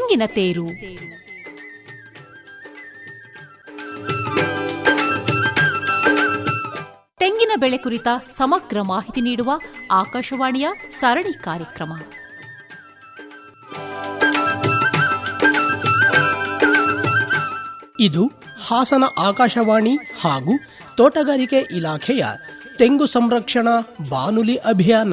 ತೆಂಗಿನ ತೇರು ತೆಂಗಿನ ಬೆಳೆ ಕುರಿತ ಸಮಗ್ರ ಮಾಹಿತಿ ನೀಡುವ ಆಕಾಶವಾಣಿಯ ಸರಣಿ ಕಾರ್ಯಕ್ರಮ ಇದು ಹಾಸನ ಆಕಾಶವಾಣಿ ಹಾಗೂ ತೋಟಗಾರಿಕೆ ಇಲಾಖೆಯ ತೆಂಗು ಸಂರಕ್ಷಣಾ ಬಾನುಲಿ ಅಭಿಯಾನ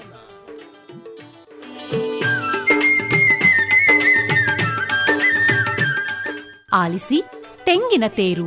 ಆಲಿಸಿ ತೆಂಗಿನ ತೇರು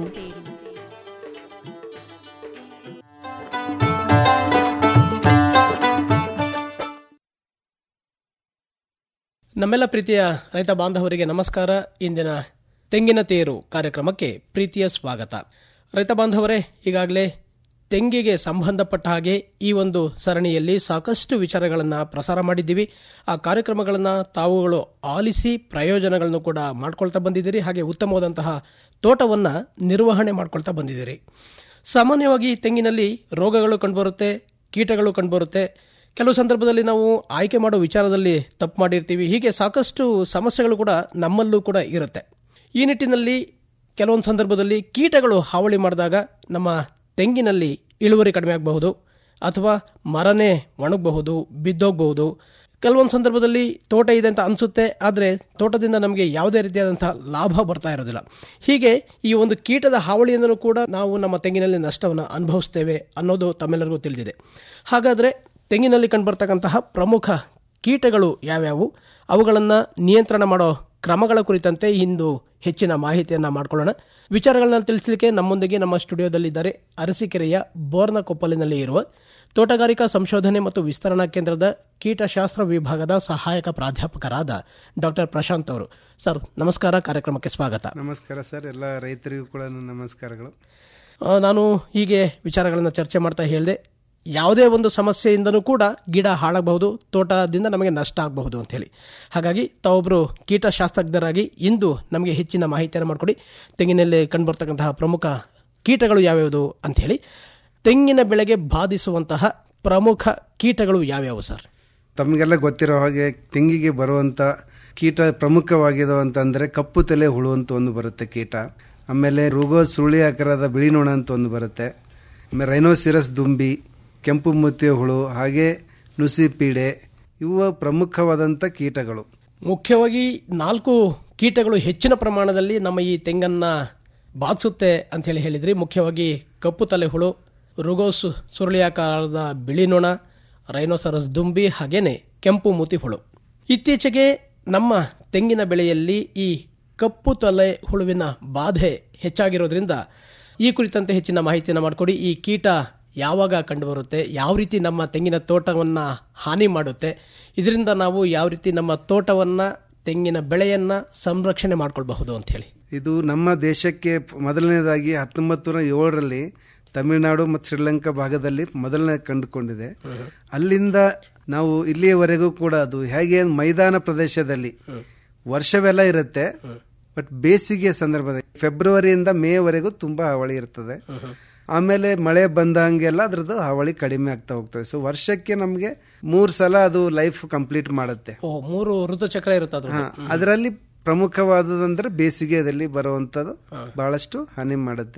ನಮ್ಮೆಲ್ಲ ಪ್ರೀತಿಯ ರೈತ ಬಾಂಧವರಿಗೆ ನಮಸ್ಕಾರ ಇಂದಿನ ತೆಂಗಿನ ತೇರು ಕಾರ್ಯಕ್ರಮಕ್ಕೆ ಪ್ರೀತಿಯ ಸ್ವಾಗತ ರೈತ ಬಾಂಧವರೇ ಈಗಾಗಲೇ ತೆಂಗಿಗೆ ಸಂಬಂಧಪಟ್ಟ ಹಾಗೆ ಈ ಒಂದು ಸರಣಿಯಲ್ಲಿ ಸಾಕಷ್ಟು ವಿಚಾರಗಳನ್ನು ಪ್ರಸಾರ ಮಾಡಿದ್ದೀವಿ ಆ ಕಾರ್ಯಕ್ರಮಗಳನ್ನು ತಾವುಗಳು ಆಲಿಸಿ ಪ್ರಯೋಜನಗಳನ್ನು ಕೂಡ ಮಾಡ್ಕೊಳ್ತಾ ಬಂದಿದ್ದೀರಿ ಹಾಗೆ ಉತ್ತಮವಾದಂತಹ ತೋಟವನ್ನು ನಿರ್ವಹಣೆ ಮಾಡ್ಕೊಳ್ತಾ ಬಂದಿದ್ದೀರಿ ಸಾಮಾನ್ಯವಾಗಿ ತೆಂಗಿನಲ್ಲಿ ರೋಗಗಳು ಕಂಡುಬರುತ್ತೆ ಕೀಟಗಳು ಕಂಡುಬರುತ್ತೆ ಕೆಲವು ಸಂದರ್ಭದಲ್ಲಿ ನಾವು ಆಯ್ಕೆ ಮಾಡೋ ವಿಚಾರದಲ್ಲಿ ತಪ್ಪು ಮಾಡಿರ್ತೀವಿ ಹೀಗೆ ಸಾಕಷ್ಟು ಸಮಸ್ಯೆಗಳು ಕೂಡ ನಮ್ಮಲ್ಲೂ ಕೂಡ ಇರುತ್ತೆ ಈ ನಿಟ್ಟಿನಲ್ಲಿ ಕೆಲವೊಂದು ಸಂದರ್ಭದಲ್ಲಿ ಕೀಟಗಳು ಹಾವಳಿ ಮಾಡಿದಾಗ ನಮ್ಮ ತೆಂಗಿನಲ್ಲಿ ಇಳುವರಿ ಕಡಿಮೆ ಆಗಬಹುದು ಅಥವಾ ಮರನೇ ಒಣಗಬಹುದು ಬಿದ್ದೋಗಬಹುದು ಕೆಲವೊಂದು ಸಂದರ್ಭದಲ್ಲಿ ತೋಟ ಇದೆ ಅಂತ ಅನಿಸುತ್ತೆ ಆದರೆ ತೋಟದಿಂದ ನಮಗೆ ಯಾವುದೇ ರೀತಿಯಾದಂತಹ ಲಾಭ ಬರ್ತಾ ಇರೋದಿಲ್ಲ ಹೀಗೆ ಈ ಒಂದು ಕೀಟದ ಹಾವಳಿಯಿಂದಲೂ ಕೂಡ ನಾವು ನಮ್ಮ ತೆಂಗಿನಲ್ಲಿ ನಷ್ಟವನ್ನು ಅನುಭವಿಸ್ತೇವೆ ಅನ್ನೋದು ತಮ್ಮೆಲ್ಲರಿಗೂ ತಿಳಿದಿದೆ ಹಾಗಾದರೆ ತೆಂಗಿನಲ್ಲಿ ಕಂಡುಬರ್ತಕ್ಕಂತಹ ಪ್ರಮುಖ ಕೀಟಗಳು ಯಾವ್ಯಾವು ಅವುಗಳನ್ನು ನಿಯಂತ್ರಣ ಮಾಡೋ ಕ್ರಮಗಳ ಕುರಿತಂತೆ ಇಂದು ಹೆಚ್ಚಿನ ಮಾಹಿತಿಯನ್ನು ಮಾಡ್ಕೊಳ್ಳೋಣ ವಿಚಾರಗಳನ್ನ ತಿಳಿಸಲಿಕ್ಕೆ ನಮ್ಮೊಂದಿಗೆ ನಮ್ಮ ಸ್ಟುಡಿಯೋದಲ್ಲಿದ್ದಾರೆ ಅರಸೀಕೆರೆಯ ಬೋರ್ನ ಕೊಪ್ಪಲಿನಲ್ಲಿ ಇರುವ ತೋಟಗಾರಿಕಾ ಸಂಶೋಧನೆ ಮತ್ತು ವಿಸ್ತರಣಾ ಕೇಂದ್ರದ ಕೀಟಶಾಸ್ತ್ರ ವಿಭಾಗದ ಸಹಾಯಕ ಪ್ರಾಧ್ಯಾಪಕರಾದ ಡಾಕ್ಟರ್ ಪ್ರಶಾಂತ್ ಅವರು ಸರ್ ನಮಸ್ಕಾರ ಕಾರ್ಯಕ್ರಮಕ್ಕೆ ಸ್ವಾಗತ ನಮಸ್ಕಾರ ಸರ್ ಎಲ್ಲ ರೈತರಿಗೂ ಕೂಡ ನನ್ನ ನಮಸ್ಕಾರಗಳು ಆ, ನಾನು ಹೀಗೆ ವಿಚಾರಗಳನ್ನು ಚರ್ಚೆ ಮಾಡ್ತಾ ಹೇಳಿದೆ ಯಾವುದೇ ಒಂದು ಸಮಸ್ಯೆಯಿಂದನೂ ಕೂಡ ಗಿಡ ಹಾಳಾಗಬಹುದು ತೋಟದಿಂದ ನಮಗೆ ನಷ್ಟ ಆಗಬಹುದು ಅಂತ ಹೇಳಿ ಹಾಗಾಗಿ ತಾವೊಬ್ಬರು ಕೀಟಶಾಸ್ತ್ರಜ್ಞರಾಗಿ ಇಂದು ನಮಗೆ ಹೆಚ್ಚಿನ ಮಾಹಿತಿಯನ್ನು ಮಾಡಿಕೊಡಿ ತೆಂಗಿನಲ್ಲಿ ಕಂಡುಬರ್ತಕ್ಕಂತಹ ಪ್ರಮುಖ ಕೀಟಗಳು ಯಾವ್ಯಾವುದು ಅಂತ ಹೇಳಿ ತೆಂಗಿನ ಬೆಳೆಗೆ ಬಾಧಿಸುವಂತಹ ಪ್ರಮುಖ ಕೀಟಗಳು ಯಾವ್ಯಾವು ಸರ್ ತಮಗೆಲ್ಲ ಗೊತ್ತಿರೋ ಹಾಗೆ ತೆಂಗಿಗೆ ಬರುವಂತ ಕೀಟ ಪ್ರಮುಖವಾಗಿದ್ದು ಅಂತಂದ್ರೆ ಕಪ್ಪು ತಲೆ ಹುಳು ಅಂತ ಒಂದು ಬರುತ್ತೆ ಕೀಟ ಆಮೇಲೆ ರುಗೋ ಸುರುಳಿ ಆಕಾರದ ಬಿಳಿ ನೊಣ ಅಂತ ಒಂದು ಬರುತ್ತೆ ಆಮೇಲೆ ರೈನೋಸಿರಸ್ ದುಂಬಿ ಕೆಂಪು ಮುತ್ತಿಯ ಹುಳು ಹಾಗೆ ನುಸಿ ಪೀಡೆ ಇವು ಪ್ರಮುಖವಾದಂಥ ಕೀಟಗಳು ಮುಖ್ಯವಾಗಿ ನಾಲ್ಕು ಕೀಟಗಳು ಹೆಚ್ಚಿನ ಪ್ರಮಾಣದಲ್ಲಿ ನಮ್ಮ ಈ ತೆಂಗನ್ನ ಬಾಧಿಸುತ್ತೆ ಅಂತ ಹೇಳಿ ಹೇಳಿದ್ರಿ ಮುಖ್ಯವಾಗಿ ಕಪ್ಪು ತಲೆ ಹುಳು ರುಗೋಸ್ ಸುರುಳಿಯಾಕಾರದ ಬಿಳಿ ನೊಣ ರೈನೋಸರಸ್ ದುಂಬಿ ಹಾಗೇನೆ ಕೆಂಪು ಮೂತಿ ಹುಳು ಇತ್ತೀಚೆಗೆ ನಮ್ಮ ತೆಂಗಿನ ಬೆಳೆಯಲ್ಲಿ ಈ ಕಪ್ಪು ತಲೆ ಹುಳುವಿನ ಬಾಧೆ ಹೆಚ್ಚಾಗಿರೋದ್ರಿಂದ ಈ ಕುರಿತಂತೆ ಹೆಚ್ಚಿನ ಮಾಹಿತಿಯನ್ನು ಮಾಡಿಕೊಡಿ ಈ ಕೀಟ ಯಾವಾಗ ಕಂಡುಬರುತ್ತೆ ಯಾವ ರೀತಿ ನಮ್ಮ ತೆಂಗಿನ ತೋಟವನ್ನ ಹಾನಿ ಮಾಡುತ್ತೆ ಇದರಿಂದ ನಾವು ಯಾವ ರೀತಿ ನಮ್ಮ ತೋಟವನ್ನ ತೆಂಗಿನ ಬೆಳೆಯನ್ನ ಸಂರಕ್ಷಣೆ ಮಾಡ್ಕೊಳ್ಬಹುದು ಅಂತ ಹೇಳಿ ಇದು ನಮ್ಮ ದೇಶಕ್ಕೆ ಮೊದಲನೇದಾಗಿ ಹತ್ತೊಂಬತ್ತು ನೂರ ಏಳರಲ್ಲಿ ತಮಿಳುನಾಡು ಮತ್ತು ಶ್ರೀಲಂಕಾ ಭಾಗದಲ್ಲಿ ಮೊದಲನೇ ಕಂಡುಕೊಂಡಿದೆ ಅಲ್ಲಿಂದ ನಾವು ಇಲ್ಲಿಯವರೆಗೂ ಕೂಡ ಅದು ಹೇಗೆ ಮೈದಾನ ಪ್ರದೇಶದಲ್ಲಿ ವರ್ಷವೆಲ್ಲ ಇರುತ್ತೆ ಬಟ್ ಬೇಸಿಗೆ ಸಂದರ್ಭದಲ್ಲಿ ಫೆಬ್ರವರಿಯಿಂದ ಮೇವರೆಗೂ ತುಂಬಾ ಹಾವಳಿ ಇರ್ತದೆ ಆಮೇಲೆ ಮಳೆ ಬಂದಂಗೆಲ್ಲ ಅದ್ರದ್ದು ಹಾವಳಿ ಕಡಿಮೆ ಆಗ್ತಾ ಹೋಗ್ತದೆ ಸೊ ವರ್ಷಕ್ಕೆ ನಮಗೆ ಮೂರ್ ಸಲ ಅದು ಲೈಫ್ ಕಂಪ್ಲೀಟ್ ಮಾಡುತ್ತೆ ಓ ಮೂರು ಋತುಚಕ್ರ ಇರುತ್ತೆ ಅದ್ರ ಹಾ, ಅದರಲ್ಲಿ ಪ್ರಮುಖವಾದದಂದ್ರೆ ಬೇಸಿಗೆಯಲ್ಲಿ ಬರುವಂತದ್ದು ಬಹಳಷ್ಟು ಹಾನಿ ಮಾಡುತ್ತೆ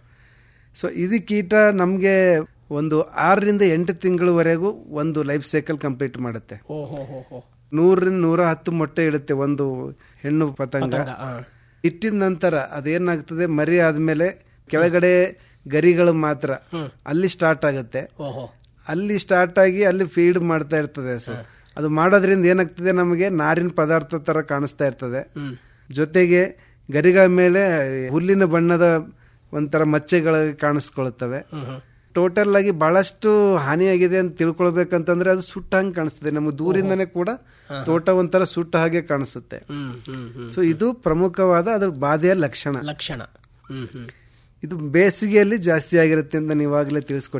ಸೊ ಇದು ಕೀಟ ನಮ್ಗೆ ಒಂದು ಆರರಿಂದ ಎಂಟು ತಿಂಗಳವರೆಗೂ ಒಂದು ಲೈಫ್ ಸೈಕಲ್ ಕಂಪ್ಲೀಟ್ ಮಾಡುತ್ತೆ ಓ ಹೋ ಹೋ ಹೋ ನೂರರಿಂದ ನೂರ ಹತ್ತು ಮೊಟ್ಟೆ ಇಡುತ್ತೆ ಒಂದು ಹೆಣ್ಣು ಪತಂಗ ಪತಂಗ, ಆ. ಇಟ್ಟಿದ ನಂತರ ಅದೇನಾಗ್ತದೆ ಮರಿ ಆದ್ಮೇಲೆ ಕೆಳಗಡೆ ಗರಿಗಳು ಮಾತ್ರ ಅಲ್ಲಿ ಸ್ಟಾರ್ಟ್ ಆಗುತ್ತೆ ಓಹೋ ಅಲ್ಲಿ ಸ್ಟಾರ್ಟ್ ಆಗಿ ಅಲ್ಲಿ ಫೀಡ್ ಮಾಡ್ತಾ ಇರ್ತದೆ ಸೊ ಅದು ಮಾಡೋದ್ರಿಂದ ಏನಾಗ್ತದೆ ನಮಗೆ ನಾರಿನ ಪದಾರ್ಥ ತರ ಕಾಣಿಸ್ತಾ ಇರ್ತದೆ ಜೊತೆಗೆ ಗರಿಗಳ ಮೇಲೆ ಹುಲ್ಲಿನ ಬಣ್ಣದ ಒಂಥರ ಮಚ್ಚೆಗಳು ಕಾಣಿಸ್ಕೊಳ್ತವೆ ಟೋಟಲ್ ಆಗಿ ಬಹಳಷ್ಟು ಹಾನಿಯಾಗಿದೆ ಅಂತ ತಿಳ್ಕೊಳ್ಬೇಕಂತಂದ್ರೆ ಅದು ಸುಟ್ಟ ಹಂಗೆ ಕಾಣಿಸ್ತದೆ ನಮಗೆ ದೂರಿಂದನೇ ಕೂಡ ತೋಟ ಒಂಥರ ಸುಟ್ಟ ಹಾಗೆ ಕಾಣಿಸುತ್ತೆ ಹ್ಮ್ ಹ್ಮ್ ಹ್ಮ್ ಸೊ ಇದು ಪ್ರಮುಖವಾದ ಅದ್ರ ಬಾಧೆಯ ಲಕ್ಷಣ ಲಕ್ಷಣ ಹ್ಮ್ ಹ್ಮ್ ಇದು ಬೇಸಿಗೆಯಲ್ಲಿ ಜಾಸ್ತಿ ಆಗಿರುತ್ತೆ ಅಂತ ನೀವಾಗಲೇ ತಿಳಿಸ್ಕೊಟ್ಟಿದ್ದೀರಿ